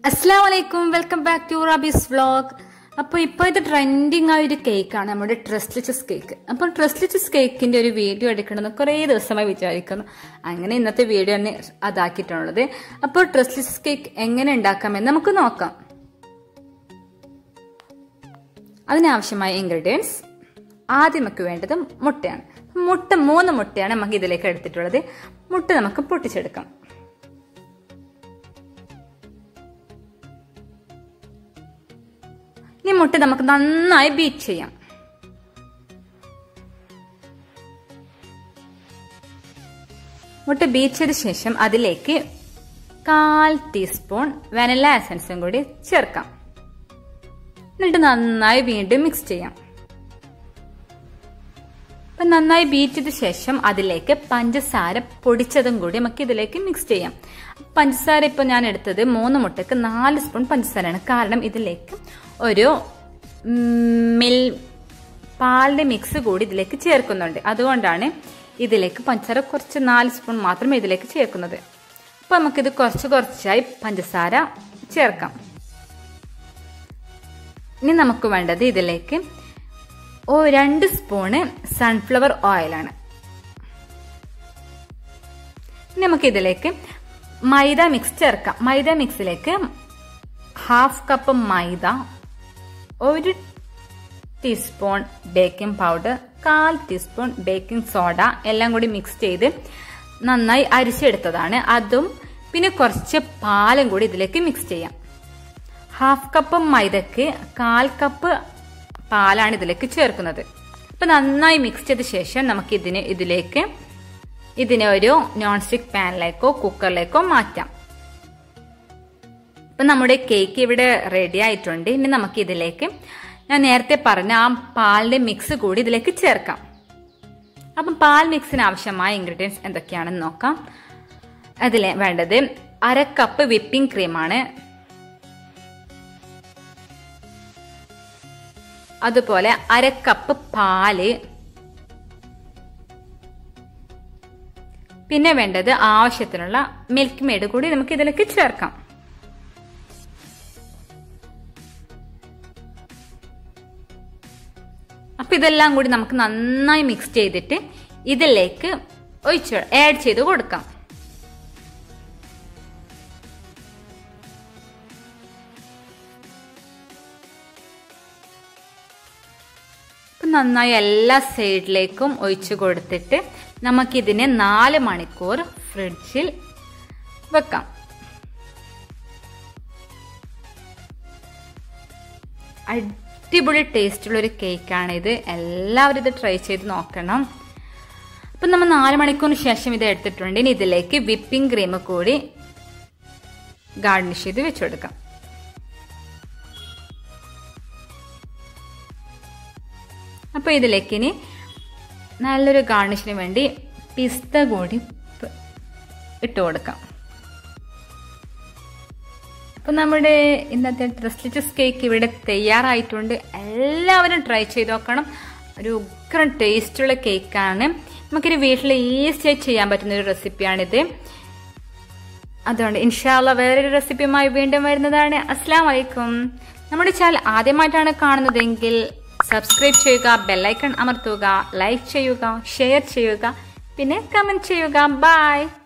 അസ്സാം വലൈക്കും welcome back to Rabees vlog അപ്പോൾ ഇപ്പോൾ ഇത് ട്രെൻഡിങ് ആയ ഒരു കേക്കാണ് നമ്മുടെ ട്രസ്ലിച്ചസ് കേക്ക് അപ്പോൾ ട്രസ്ലിച്ചസ് കേക്കിന്റെ ഒരു വീഡിയോ എടുക്കണമെന്ന് കുറേ ദിവസമായി വിചാരിക്കുന്നു അങ്ങനെ ഇന്നത്തെ വീഡിയോ തന്നെ അതാക്കിയിട്ടുള്ളത് അപ്പോൾ ട്രസ്ലിച്ചസ് കേക്ക് എങ്ങനെ ഉണ്ടാക്കാമെന്ന് നമുക്ക് നോക്കാം അതിനാവശ്യമായ ഇൻഗ്രീഡിയൻസ് ആദ്യം നമുക്ക് വേണ്ടത് മുട്ടയാണ് മുട്ട മൂന്ന് മുട്ടയാണ് നമുക്ക് ഇതിലേക്ക് എടുത്തിട്ടുള്ളത് മുട്ട നമുക്ക് പൊട്ടിച്ചെടുക്കാം ഇനി മുട്ട നമുക്ക് നന്നായി ബീറ്റ് ചെയ്യാം മുട്ട ബീറ്റ് ചെയ്ത ശേഷം അതിലേക്ക് കാൽ ടീസ്പൂൺ വാനില എസൻസും കൂടി ചേർക്കാം എന്നിട്ട് നന്നായി വീണ്ടും മിക്സ് ചെയ്യാം അപ്പം നന്നായി ബീറ്റ് ചെയ്ത ശേഷം അതിലേക്ക് പഞ്ചസാര പൊടിച്ചതും കൂടി നമുക്ക് ഇതിലേക്ക് മിക്സ് ചെയ്യാം പഞ്ചസാര ഇപ്പൊ ഞാൻ എടുത്തത് മൂന്ന് മുട്ടക്ക് നാല് സ്പൂൺ പഞ്ചസാരയാണ് കാരണം ഇതിലേക്ക് ഒരു മിൽ പാലിന്റെ മിക്സ് കൂടി ഇതിലേക്ക് ചേർക്കുന്നുണ്ട് അതുകൊണ്ടാണ് ഇതിലേക്ക് പഞ്ചസാര കുറച്ച് നാല് സ്പൂൺ മാത്രമേ ഇതിലേക്ക് ചേർക്കുന്നത് അപ്പൊ നമുക്കിത് കുറച്ച് കുറച്ചായി പഞ്ചസാര ചേർക്കാം ഇനി നമുക്ക് വേണ്ടത് ഇതിലേക്ക് ഓ രണ്ട് സ്പൂണ് സൺഫ്ലവർ ഓയിലാണ് ഇനി നമുക്ക് ഇതിലേക്ക് മൈദ മിക്സ് ചേർക്കാം മൈദ മിക്സിലേക്ക് ഹാഫ് കപ്പ് മൈദ ഒരു ടീസ്പൂൺ ബേക്കിംഗ് പൗഡർ കാൽ ടീസ്പൂൺ ബേക്കിംഗ് സോഡ എല്ലാം കൂടി മിക്സ് ചെയ്ത് നന്നായി അരിച്ചെടുത്തതാണ് അതും പിന്നെ കുറച്ച് പാലും കൂടി ഇതിലേക്ക് മിക്സ് ചെയ്യാം ഹാഫ് കപ്പ് മൈദക്ക് കാൽ കപ്പ് പാലാണ് ഇതിലേക്ക് ചേർക്കുന്നത് അപ്പൊ നന്നായി മിക്സ് ചെയ്ത ശേഷം നമുക്ക് ഇതിന് ഇതിലേക്ക് ഇതിനെ ഒരു നോൺ സ്റ്റിക് പാനിലേക്കോ കുക്കറിലേക്കോ മാറ്റാം ഇപ്പൊ നമ്മുടെ കേക്ക് ഇവിടെ റെഡി ആയിട്ടുണ്ട് ഇനി നമുക്ക് ഇതിലേക്ക് ഞാൻ നേരത്തെ പറഞ്ഞ ആ പാലിന്റെ മിക്സ് കൂടി ഇതിലേക്ക് ചേർക്കാം അപ്പം പാൽ മിക്സിന് ആവശ്യമായ ഇൻഗ്രീഡിയൻസ് എന്തൊക്കെയാണെന്ന് നോക്കാം അതിൽ വേണ്ടത് അര കപ്പ് വിപ്പിംഗ് ക്രീമാണ് അതുപോലെ അര കപ്പ് പാല് പിന്നെ വേണ്ടത് ആവശ്യത്തിനുള്ള മിൽക്ക് മെയ്ഡ് കൂടി നമുക്ക് ഇതിലേക്ക് ചേർക്കാം അപ്പൊ ഇതെല്ലാം കൂടി നമുക്ക് നന്നായി മിക്സ് ചെയ്തിട്ട് ഇതിലേക്ക് ഒഴിച്ച് ആഡ് ചെയ്ത് കൊടുക്കാം നന്നായി എല്ലാ സൈഡിലേക്കും ഒഴിച്ചു കൊടുത്തിട്ട് നമുക്കിതിനെ നാല് മണിക്കൂർ ഫ്രിഡ്ജിൽ വെക്കാം അടിപൊളി ടേസ്റ്റുള്ള ഒരു കേക്കാണ് ഇത് എല്ലാവരും ഇത് ട്രൈ ചെയ്ത് നോക്കണം അപ്പം നമ്മൾ നാല് മണിക്കൂറിന് ശേഷം ഇത് എടുത്തിട്ടുണ്ട് ഇനി ഇതിലേക്ക് വിപ്പിംഗ് ക്രീം കൂടി ഗാർണിഷ് ചെയ്ത് വെച്ചു കൊടുക്കാം അപ്പോൾ ഇതിലേക്ക് ഇനി നല്ലൊരു ഗാർണിഷിന് വേണ്ടി പിസ്ത കൂടി ഇട്ട് കൊടുക്കാം അപ്പം നമ്മുടെ ഇന്നത്തെ ഡ്രസ്ലിച്ചസ് കേക്ക് ഇവിടെ തയ്യാറായിട്ടുണ്ട് എല്ലാവരും ട്രൈ ചെയ്ത് നോക്കണം ഒരു ഉഗ്രം ടേസ്റ്റുള്ള കേക്കാണ് നമുക്കൊരു വീട്ടിൽ ഈസിയായി ചെയ്യാൻ പറ്റുന്ന ഒരു റെസിപ്പിയാണിത് അതുകൊണ്ട് ഇൻഷാല്ല വേറൊരു റെസിപ്പിയുമായി വീണ്ടും വരുന്നതാണ് അസ്സാം വലൈക്കും നമ്മുടെ ചാനൽ ആദ്യമായിട്ടാണ് കാണുന്നതെങ്കിൽ സബ്സ്ക്രൈബ് ചെയ്യുക ബെല്ലൈക്കൺ അമർത്തുക ലൈക്ക് ചെയ്യുക ഷെയർ ചെയ്യുക പിന്നെ കമന്റ് ചെയ്യുക ബൈ